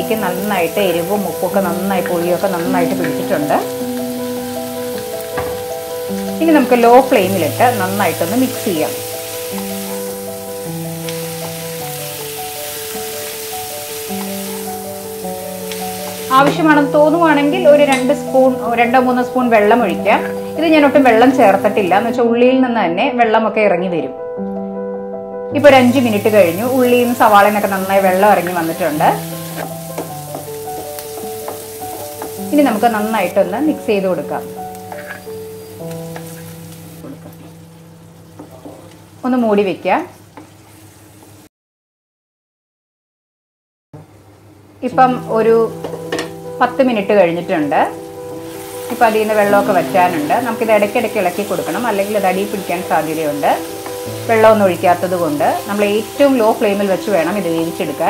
ചിക്കനിലേക്ക് നന്നായിട്ട് എരിവും ഉപ്പൊക്കെ നന്നായി പുളിയൊക്കെ നന്നായിട്ട് പിടിച്ചിട്ടുണ്ട് ഇനി നമുക്ക് ലോ ഫ്ലെയിമിലിട്ട് നന്നായിട്ടൊന്ന് മിക്സ് ചെയ്യാം ആവശ്യമാണെന്ന് തോന്നുവാണെങ്കിൽ ഒരു രണ്ട് സ്പൂൺ രണ്ടോ മൂന്നോ സ്പൂൺ വെള്ളം ഒഴിക്കാം ഇത് ഞാൻ ഒട്ടും വെള്ളം ചേർത്തിട്ടില്ല എന്ന് വെച്ചാൽ ഉള്ളിയിൽ നിന്ന് തന്നെ വെള്ളമൊക്കെ ഇറങ്ങി വരും ഇപ്പൊ ഒരു അഞ്ച് മിനിറ്റ് കഴിഞ്ഞു ഉള്ളിയും സവാളനൊക്കെ നന്നായി വെള്ളം ഇറങ്ങി വന്നിട്ടുണ്ട് ഇനി നമുക്ക് നന്നായിട്ടൊന്ന് മിക്സ് ചെയ്ത് കൊടുക്കാം ഒന്ന് മൂടി വെക്കാം ഇപ്പം ഒരു പത്ത് മിനിറ്റ് കഴിഞ്ഞിട്ടുണ്ട് ഇപ്പം അതിൽ നിന്ന് വെള്ളമൊക്കെ വറ്റാനുണ്ട് നമുക്കിത് ഇടയ്ക്കിടയ്ക്ക് ഇളക്കി കൊടുക്കണം അല്ലെങ്കിൽ ഇത് അടിയിൽ പിടിക്കാൻ സാധ്യതയുണ്ട് വെള്ളമൊന്നും ഒഴിക്കാത്തത് കൊണ്ട് നമ്മൾ ഏറ്റവും ലോ ഫ്ലെയിമിൽ വെച്ച് വേണം ഇത് വേവിച്ചെടുക്കാൻ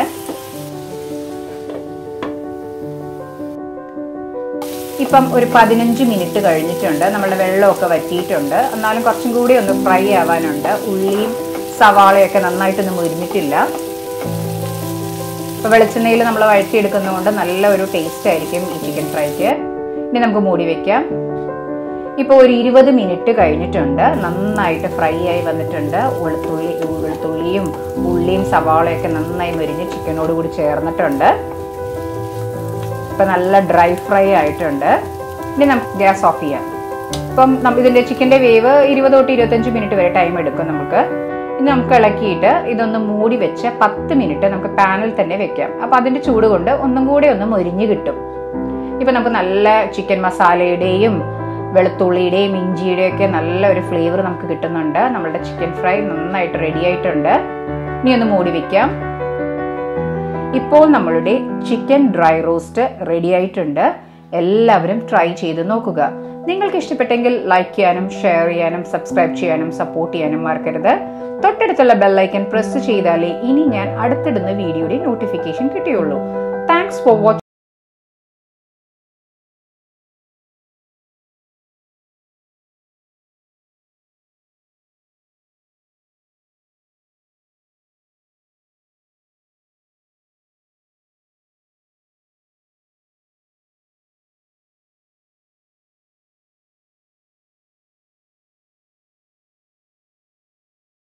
ഇപ്പം ഒരു പതിനഞ്ച് മിനിറ്റ് കഴിഞ്ഞിട്ടുണ്ട് നമ്മളുടെ വെള്ളമൊക്കെ വറ്റിയിട്ടുണ്ട് എന്നാലും കുറച്ചും കൂടി ഒന്ന് ഫ്രൈ ആവാനുണ്ട് ഉള്ളിയും സവാളയൊക്കെ നന്നായിട്ടൊന്നും മുരിഞ്ഞിട്ടില്ല ഇപ്പോൾ വെളിച്ചെണ്ണയിൽ നമ്മൾ വഴറ്റിയെടുക്കുന്നതുകൊണ്ട് നല്ല ഒരു ടേസ്റ്റ് ആയിരിക്കും ഈ ചിക്കൻ ഫ്രൈക്ക് ഇനി നമുക്ക് മൂടി വെക്കാം ഇപ്പോൾ ഒരു ഇരുപത് മിനിറ്റ് കഴിഞ്ഞിട്ടുണ്ട് നന്നായിട്ട് ഫ്രൈ ആയി വന്നിട്ടുണ്ട് വെളുത്തുള്ളി വെളുത്തുള്ളിയും ഉള്ളിയും സവാളയൊക്കെ നന്നായി മുരിഞ്ഞ് ചിക്കനോട് കൂടി ചേർന്നിട്ടുണ്ട് ഇപ്പം നല്ല ഡ്രൈ ഫ്രൈ ആയിട്ടുണ്ട് ഇനി നമുക്ക് ഗ്യാസ് ഓഫ് ചെയ്യാം ഇപ്പം നമ്മ- ഇതിൻ്റെ ചിക്കൻ്റെ വേവ് ഇരുപത് തൊട്ട് ഇരുപത്തഞ്ച് മിനിറ്റ് വരെ ടൈം എടുക്കും നമുക്ക് ഇനി നമുക്ക് ഇളക്കിയിട്ട് ഇതൊന്ന് മൂടി വെച്ച് പത്ത് മിനിറ്റ് നമുക്ക് പാനിൽ തന്നെ വെക്കാം അപ്പം അതിൻ്റെ ചൂട് കൊണ്ട് ഒന്നും കൂടി ഒന്ന് മൊരിഞ്ഞ് കിട്ടും ഇപ്പം നമുക്ക് നല്ല ചിക്കൻ മസാലയുടെയും വെളുത്തുള്ളിയുടെയും ഇഞ്ചിയുടെയും ഒക്കെ നല്ല ഒരു ഫ്ലേവർ നമുക്ക് കിട്ടുന്നുണ്ട് നമ്മളുടെ ചിക്കൻ ഫ്രൈ നന്നായിട്ട് റെഡി ആയിട്ടുണ്ട് ഇനി ഒന്ന് മൂടി വെക്കാം ഇപ്പോൾ നമ്മളുടെ ചിക്കൻ ഡ്രൈ റോസ്റ്റ് റെഡി ആയിട്ടുണ്ട് എല്ലാവരും ട്രൈ ചെയ്ത് നോക്കുക നിങ്ങൾക്ക് ഇഷ്ടപ്പെട്ടെങ്കിൽ ലൈക്ക് ചെയ്യാനും ഷെയർ ചെയ്യാനും സബ്സ്ക്രൈബ് ചെയ്യാനും സപ്പോർട്ട് ചെയ്യാനും മറക്കരുത് തൊട്ടടുത്തുള്ള ബെല്ലൈക്കൻ പ്രസ് ചെയ്താലേ ഇനി ഞാൻ അടുത്തിടുന്ന വീഡിയോയുടെ നോട്ടിഫിക്കേഷൻ കിട്ടുകയുള്ളൂ താങ്ക്സ് ഫോർ വാച്ചിങ്